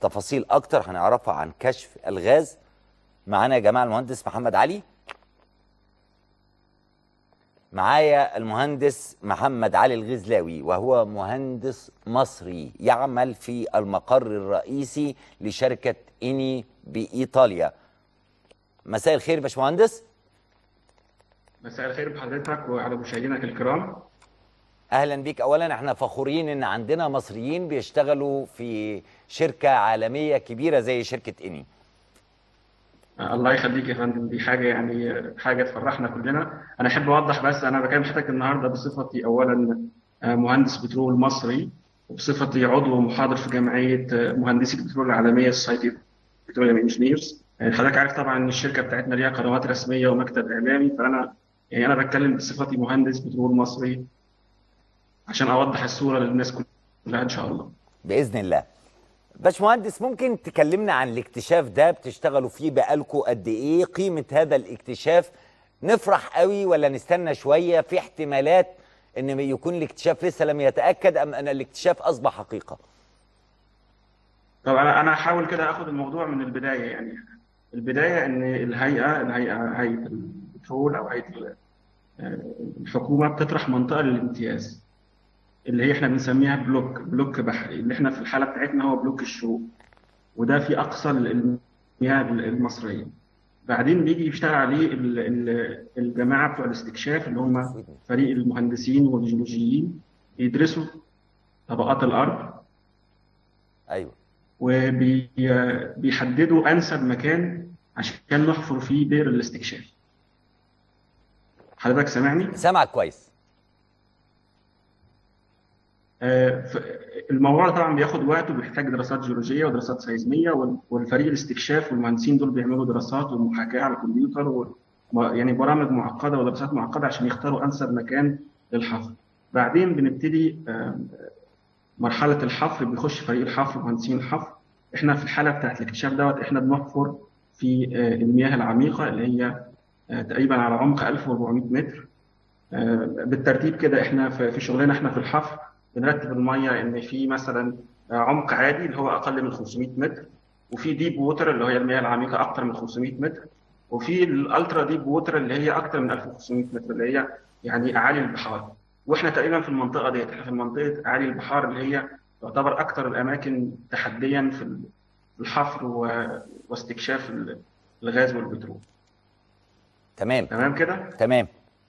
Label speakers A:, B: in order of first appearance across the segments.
A: تفاصيل اكتر هنعرفها عن كشف الغاز معانا يا جماعه المهندس محمد علي معايا المهندس محمد علي الغزلاوي وهو مهندس مصري يعمل في المقر الرئيسي لشركة إني بإيطاليا مساء الخير يا باشمهندس
B: مساء الخير بحضرتك وعلى مشاهدينك الكرام
A: أهلا بيك أولا احنا فخورين إن عندنا مصريين بيشتغلوا في شركة عالمية كبيرة زي شركة إني
B: الله يخليك يا فندم دي حاجه يعني حاجه تفرحنا كلنا انا احب اوضح بس انا بكلم حضرتك النهارده بصفتي اولا مهندس بترول مصري وبصفتي عضو محاضر في جمعيه مهندسي البترول العالميه سوسايتي بتروليوم انجينيرز حضرتك عارف طبعا ان الشركه بتاعتنا ليها قنوات رسميه ومكتب اعلامي فانا يعني انا بتكلم بصفتي مهندس بترول مصري عشان اوضح الصوره للناس كلها ان شاء الله
A: بإذن الله باشمهندس ممكن تكلمنا عن الاكتشاف ده بتشتغلوا فيه بقالكوا قد ايه قيمة هذا الاكتشاف نفرح قوي ولا نستنى شوية في احتمالات ان يكون الاكتشاف لسه لم يتأكد ام ان الاكتشاف اصبح حقيقة
B: طبعا انا هحاول كده اخد الموضوع من البدايه يعني البدايه ان الهيئه الهيئه هيئه البترول او هيئه الحكومه بتطرح منطقه للامتياز اللي هي احنا بنسميها بلوك بلوك بحري اللي احنا في الحاله بتاعتنا هو بلوك الشروق وده في اقصى المياه المصريه بعدين بيجي يشتغل عليه الجماعه بتوع الاستكشاف اللي هم فريق المهندسين والجيولوجيين يدرسوا طبقات الارض
A: ايوه
B: وبيحددوا انسب مكان عشان نحفر فيه بئر الاستكشاف حضرتك سامعني؟
A: سامعك كويس
B: الموضوع طبعا بياخد وقت وبيحتاج دراسات جيولوجيه ودراسات سيزميه والفريق الاستكشاف والمهندسين دول بيعملوا دراسات ومحاكاه على الكمبيوتر و يعني برامج معقده ودراسات معقده عشان يختاروا انسب مكان للحفر. بعدين بنبتدي مرحله الحفر بيخش فريق الحفر ومهندسين الحفر. احنا في الحاله بتاعت الاكتشاف دوت احنا بنحفر في المياه العميقه اللي هي تقريبا على عمق 1400 متر. بالترتيب كده احنا في شغلنا احنا في الحفر بنرتب الميه ان في مثلا عمق عادي اللي هو اقل من 500 متر وفي ديب ووتر اللي هي المياه العميقه اكثر من 500 متر وفي الالترا ديب ووتر اللي هي اكثر من 1500 متر اللي هي يعني اعالي البحار واحنا تقريبا في المنطقه ديت احنا في منطقه اعالي البحار اللي هي تعتبر اكثر الاماكن تحديا في الحفر واستكشاف الغاز والبترول
A: تمام
B: تمام كده
A: تمام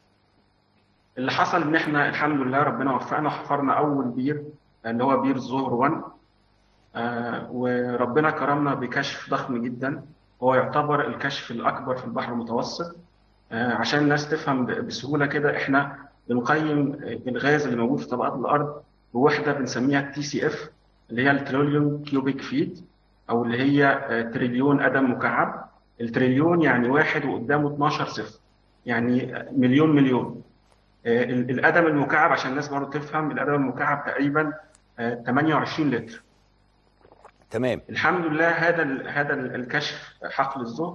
B: اللي حصل ان احنا الحمد لله ربنا وفقنا حفرنا اول بير اللي هو بير الظهر 1 آه وربنا كرمنا بكشف ضخم جدا هو يعتبر الكشف الاكبر في البحر المتوسط آه عشان الناس تفهم بسهوله كده احنا بنقيم الغاز اللي موجود في طبقات الارض بوحده بنسميها تي سي اف اللي هي التريليون كيوبيك فيت او اللي هي تريليون قدم مكعب التريليون يعني واحد وقدامه 12 صفر يعني مليون مليون القدم المكعب عشان الناس برضه تفهم القدم المكعب تقريبا 28 لتر
A: تمام
B: الحمد لله هذا هذا الكشف حقل الظهر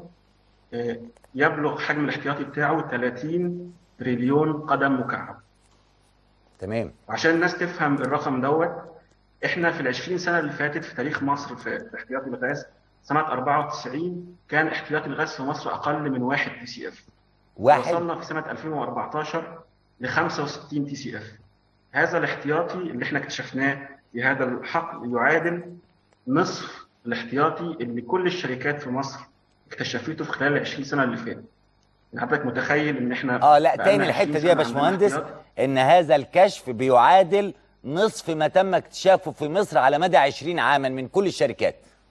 B: يبلغ حجم الاحتياطي بتاعه 30 تريليون قدم مكعب
A: تمام
B: وعشان الناس تفهم الرقم دوت احنا في ال 20 سنه اللي فاتت في تاريخ مصر في احتياطي الغاز سنه 94 كان احتياطي الغاز في مصر اقل من 1 تي سي اف
A: واحد
B: وصلنا في سنه 2014 ل 65 تي سي اف هذا الاحتياطي اللي احنا اكتشفناه في هذا الحقل يعادل نصف الاحتياطي اللي كل الشركات في مصر اكتشفته في خلال ال 20 سنه اللي فاتت حضرتك متخيل ان احنا
A: اه لا تاني الحته دي يا باشمهندس ان هذا الكشف بيعادل نصف ما تم اكتشافه في مصر على مدى 20 عاما من كل الشركات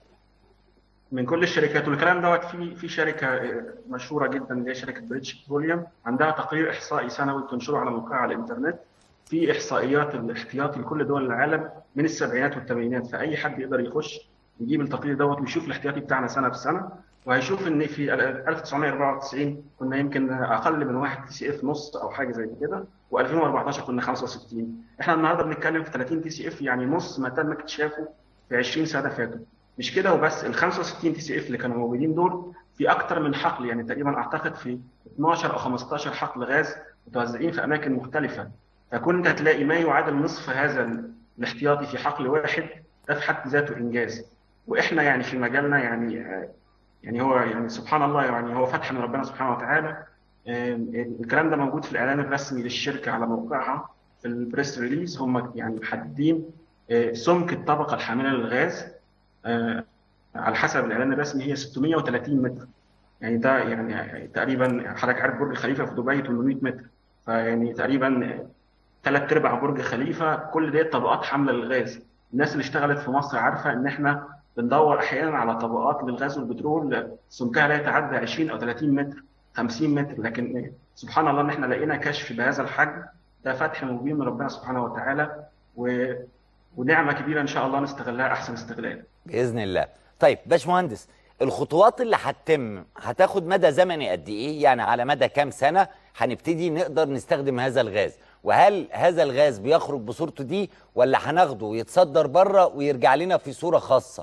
B: من كل الشركات والكلام دوت في في شركه مشهوره جدا اللي هي شركه بريتش بتروليوم عندها تقرير احصائي سنوي بتنشره على موقعها على الانترنت في احصائيات الاحتياطي لكل دول العالم من السبعينات والثمانينات فاي حد يقدر يخش يجيب التقرير دوت ويشوف الاحتياطي بتاعنا سنه بسنه وهيشوف ان في 1994 كنا يمكن اقل من 1 تي سي اف نص او حاجه زي كده و2014 كنا 65 احنا النهارده بنتكلم في 30 تي سي اف يعني نص ما تم اكتشافه في 20 سنه فاتوا مش كده وبس ال 65 تي سي اف اللي كانوا موجودين دول في اكتر من حقل يعني تقريبا اعتقد في 12 او 15 حقل غاز متوزعين في اماكن مختلفه فكنت هتلاقي ما يعادل نصف هذا الاحتياطي في حقل واحد ده في حد ذاته انجاز واحنا يعني في مجالنا يعني آه، يعني هو يعني سبحان الله يعني هو فتح من ربنا سبحانه وتعالى آه، الكلام ده موجود في الاعلان الرسمي للشركه على موقعها في البريس ريليز هم يعني محددين آه، سمك الطبقه الحامله للغاز آه، على حسب الاعلان الرسمي هي 630 متر يعني ده يعني تقريبا حضرتك عارف برج خليفه في دبي 800 متر فيعني تقريبا ثلاث ارباع برج خليفه كل دي طبقات حامله للغاز الناس اللي اشتغلت في مصر عارفه ان احنا بندور احيانا على طبقات للغاز والبترول سمكها لا يتعدى 20 او 30 متر 50 متر لكن سبحان الله ان احنا لقينا كشف بهذا الحجم ده فتح مبين من ربنا سبحانه وتعالى و... ونعمه كبيره ان شاء الله نستغلها احسن استغلال
A: باذن الله طيب باشمهندس الخطوات اللي هتتم هتاخد مدى زمني قد ايه يعني على مدى كام سنه هنبتدي نقدر نستخدم هذا الغاز وهل هذا الغاز بيخرج بصورته دي ولا هناخده ويتصدر بره ويرجع لنا في صوره خاصه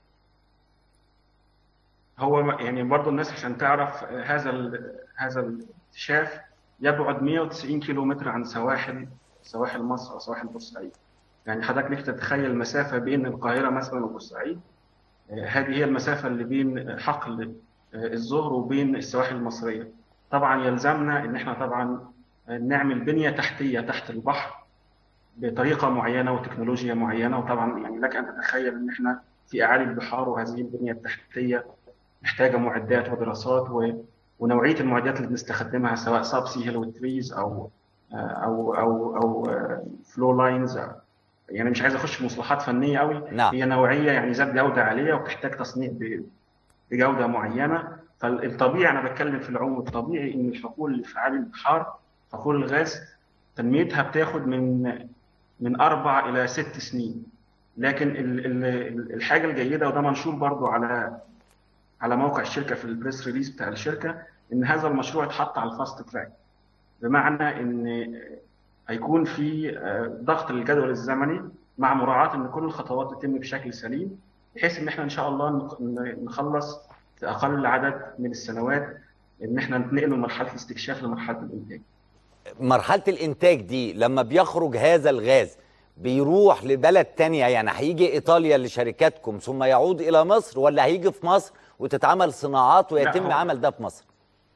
B: هو يعني برضه الناس عشان تعرف آه، هذا ال- هذا الاكتشاف يبعد 190 كيلو متر عن سواحل سواحل مصر او سواحل بورسعيد يعني حضرتك ليك تتخيل المسافه بين القاهره مثلا وبورسعيد آه، هذه هي المسافه اللي بين حقل آه، الظهر وبين السواحل المصريه طبعا يلزمنا ان احنا طبعا آه، نعمل بنيه تحتيه تحت البحر بطريقه معينه وتكنولوجيا معينه وطبعا يعني لك ان تتخيل ان احنا في اعالي البحار وهذه البنيه التحتيه محتاجه معدات ودراسات و... ونوعيه المعدات اللي بنستخدمها سواء ساب سي هيلو تريز او او او او فلو لاينز يعني مش عايز اخش في مصطلحات فنيه قوي
A: نعم.
B: هي نوعيه يعني ذات جوده عاليه وبتحتاج تصنيع ب... بجوده معينه فالطبيعي انا بتكلم في العموم الطبيعي ان الحقول اللي في اعالي البحار حقول الغاز تنميتها بتاخد من من اربع الى ست سنين لكن ال- ال- الحاجه الجيده وده منشور برضو على على موقع الشركه في البريس ريليز بتاع الشركه ان هذا المشروع اتحط على الفاست تراك بمعنى ان هيكون في آه، ضغط للجدول الزمني مع مراعاه ان كل الخطوات تتم بشكل سليم بحيث ان احنا ان شاء الله نق- ن- نخلص في اقل عدد من السنوات ان احنا ننقل من مرحله الاستكشاف لمرحله الانتاج.
A: مرحله الانتاج دي لما بيخرج هذا الغاز بيروح لبلد تانية يعني هيجي ايطاليا لشركاتكم ثم يعود الى مصر ولا هيجي في مصر وتتعمل صناعات ويتم
B: هو-
A: عمل ده في مصر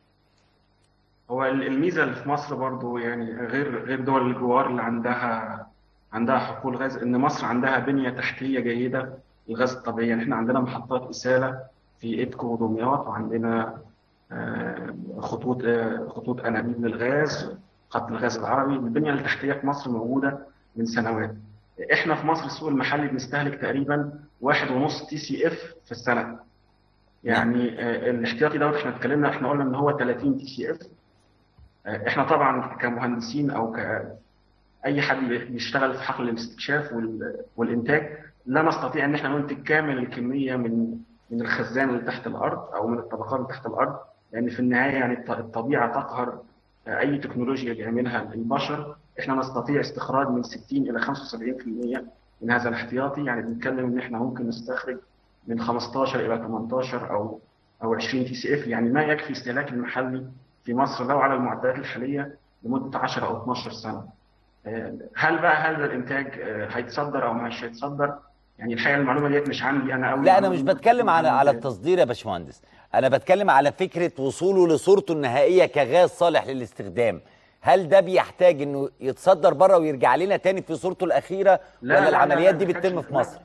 B: هو ال- الميزه اللي في مصر برضو يعني غير غير دول الجوار اللي عندها عندها حقول غاز ان مصر عندها بنيه تحتيه جيده للغاز الطبيعي يعني احنا عندنا محطات اساله في ادكو ودمياط وعندنا آه، خطوط آه، خطوط انابيب للغاز خط الغاز العربي البنيه التحتيه في مصر موجوده من سنوات احنا في مصر السوق المحلي بنستهلك تقريبا واحد ونص تي سي اف في السنه يعني آه، الاحتياطي دوت احنا اتكلمنا احنا قلنا ان هو 30 تي سي اف احنا طبعا كمهندسين او كاي حد بيشتغل في حقل الاستكشاف وال- والانتاج لا نستطيع ان احنا ننتج كامل الكميه من من الخزان اللي تحت الارض او من الطبقات اللي تحت الارض لان في النهايه يعني الط- الطبيعه تقهر اي تكنولوجيا بيعملها البشر احنا نستطيع استخراج من 60 الى 75% من هذا الاحتياطي يعني بنتكلم ان احنا ممكن نستخرج من 15 الى 18 او او 20 تي سي اف يعني ما يكفي استهلاك المحلي في مصر لو على المعدات الحاليه لمده 10 او 12 سنه. آه، هل بقى هذا الانتاج آه، هيتصدر او مش هيتصدر؟ يعني الحقيقه المعلومه ديت مش عندي انا قوي
A: لا انا مش بتكلم على على التصدير يا باشمهندس انا بتكلم على فكره وصوله لصورته النهائيه كغاز صالح للاستخدام هل ده بيحتاج انه يتصدر بره ويرجع لنا تاني في صورته الاخيره
B: لا،
A: ولا
B: لا، لا،
A: العمليات
B: لا،
A: دي
B: ما
A: بتتم
B: كانش-
A: في مصر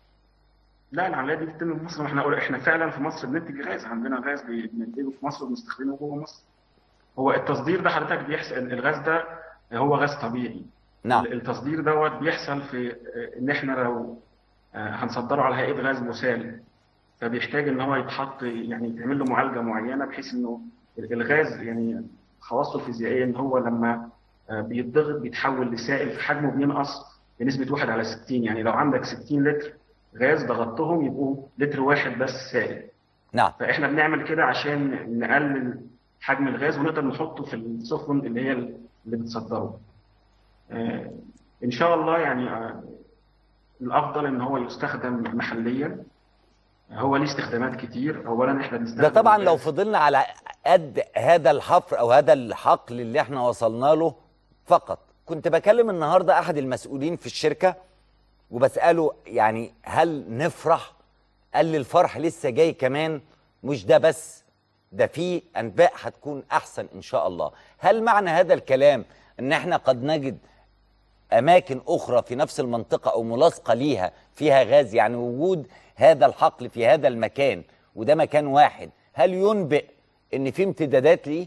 B: لا العمليات دي بتتم في مصر احنا احنا فعلا في مصر بننتج غاز عندنا غاز بننتجه في مصر وبنستخدمه جوه مصر. هو التصدير ده حضرتك بيحصل الغاز ده هو غاز طبيعي.
A: نعم
B: التصدير دوت بيحصل في ان احنا لو آه، هنصدره على هيئه غاز مسال فبيحتاج ان هو يتحط يعني يتعمل له معالجه معينه بحيث انه الغاز يعني خواصه الفيزيائيه ان هو لما آه، بيتضغط بيتحول لسائل في حجمه بينقص بنسبه 1 على 60 يعني لو عندك 60 لتر غاز ضغطتهم يبقوا لتر واحد بس سائل
A: نعم
B: فاحنا بنعمل كده عشان نقلل حجم الغاز ونقدر نحطه في السفن اللي هي اللي بتصدره. آه، ان شاء الله يعني آه، الافضل ان هو يستخدم محليا هو ليه استخدامات كتير اولا احنا بنستخدم
A: ده طبعا لو
B: الغاز-
A: فضلنا على قد هذا الحفر او هذا الحقل اللي احنا وصلنا له فقط كنت بكلم النهارده احد المسؤولين في الشركه وبساله يعني هل نفرح قال لي الفرح لسه جاي كمان مش ده بس ده في انباء هتكون احسن ان شاء الله هل معنى هذا الكلام ان احنا قد نجد اماكن اخرى في نفس المنطقه او ملاصقه ليها فيها غاز يعني وجود هذا الحقل في هذا المكان وده مكان واحد هل ينبئ ان في امتدادات ليه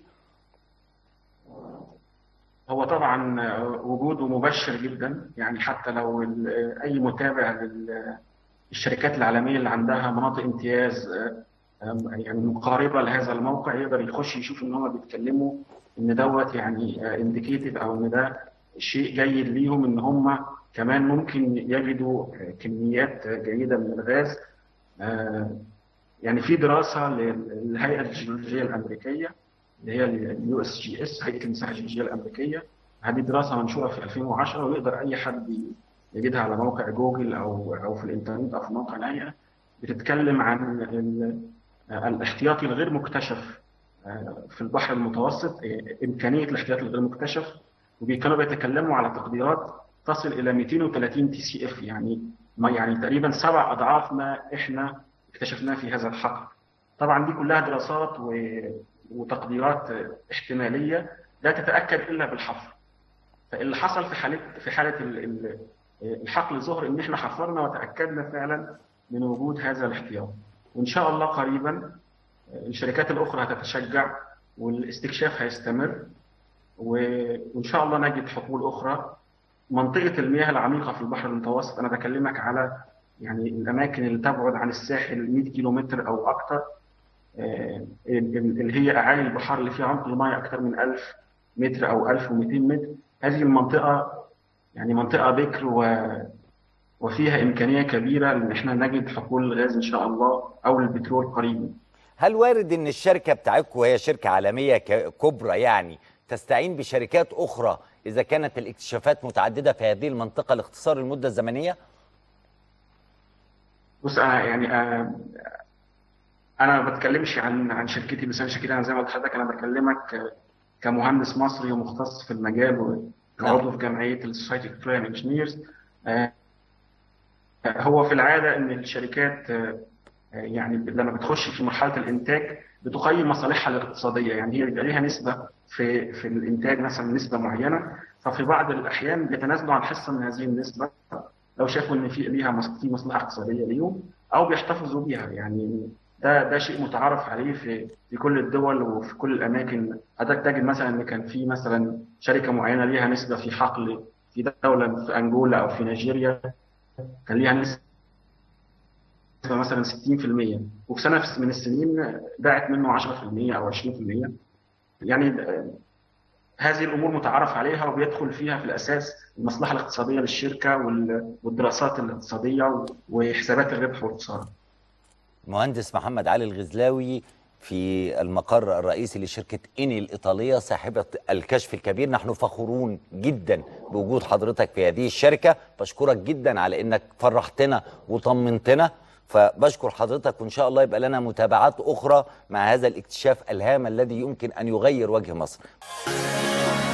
B: هو طبعا وجوده مبشر جدا يعني حتى لو ال- اي متابع للشركات العالميه اللي عندها مناطق امتياز أم- يعني مقاربه لهذا الموقع يقدر يخش يشوف ان هم بيتكلموا ان دوت يعني انديكيتيف او ان ده شيء جيد ليهم ان هم كمان ممكن يجدوا كميات جيده من الغاز آه، يعني في دراسه للهيئه الجيولوجيه الامريكيه اللي هي اليو اس جي اس هيئه المساحه الجيولوجيه الامريكيه هذه دراسه منشوره في 2010 ويقدر اي حد يجدها على موقع جوجل او او في الانترنت او في موقع الهيئه بتتكلم عن ال- الاحتياطي الغير مكتشف آه، في البحر المتوسط آه، امكانيه الاحتياطي الغير مكتشف وكانوا بيتكلموا على تقديرات تصل الى 230 تي سي اف يعني ما يعني تقريبا سبع اضعاف ما احنا اكتشفناه في هذا الحقل. طبعا دي كلها دراسات و... وتقديرات احتماليه لا تتاكد الا بالحفر. فاللي حصل في حاله في حاله ال- ال- الحقل ظهر ان احنا حفرنا وتاكدنا فعلا من وجود هذا الاحتياط. وان شاء الله قريبا الشركات الاخرى هتتشجع والاستكشاف هيستمر و- وان شاء الله نجد حقول اخرى منطقه المياه العميقه في البحر المتوسط انا بكلمك على يعني الاماكن اللي تبعد عن الساحل 100 كيلو متر او اكثر آه، ال- ال- اللي هي اعالي البحار اللي فيها عمق المياه اكثر من 1000 متر او 1200 متر هذه المنطقه يعني منطقه بكر و وفيها امكانيه كبيره ان احنا نجد حقول الغاز ان شاء الله او البترول قريبا
A: هل وارد ان الشركه بتاعتكم وهي شركه عالميه ك- كبرى يعني تستعين بشركات اخرى اذا كانت الاكتشافات متعدده في هذه المنطقه لاختصار المده الزمنيه
B: بص انا يعني آه، انا ما بتكلمش عن عن شركتي بس انا شركتي انا زي ما قلت لحضرتك انا بكلمك آه، كمهندس مصري ومختص في المجال وعضو في جمعيه السوسايتي اوف بلاين انجينيرز هو في العاده ان الشركات آه، آه، يعني لما بتخش في مرحله الانتاج بتقيم مصالحها الاقتصاديه يعني هي بيبقى ليها نسبه في في الانتاج مثلا نسبه معينه ففي بعض الاحيان بيتنازلوا عن حصه من هذه النسبه لو شافوا ان في ليها مص- في مصلحه اقتصاديه ليهم او بيحتفظوا بيها يعني ده ده شيء متعارف عليه في في كل الدول وفي كل الاماكن حضرتك تجد مثلا ان كان في مثلا شركه معينه ليها نسبه في حقل في دوله في انجولا او في نيجيريا كان ليها نسبه مثلا 60% وفي سنه من السنين باعت منه 10% او 20% يعني آه، هذه الامور متعارف عليها وبيدخل فيها في الاساس المصلحه الاقتصاديه للشركه وال- والدراسات الاقتصاديه وحسابات الربح والخساره.
A: مهندس محمد علي الغزلاوي في المقر الرئيسي لشركة إني الإيطالية صاحبة الكشف الكبير نحن فخورون جدا بوجود حضرتك في هذه الشركة بشكرك جدا على أنك فرحتنا وطمنتنا فبشكر حضرتك وإن شاء الله يبقى لنا متابعات أخرى مع هذا الاكتشاف الهام الذي يمكن أن يغير وجه مصر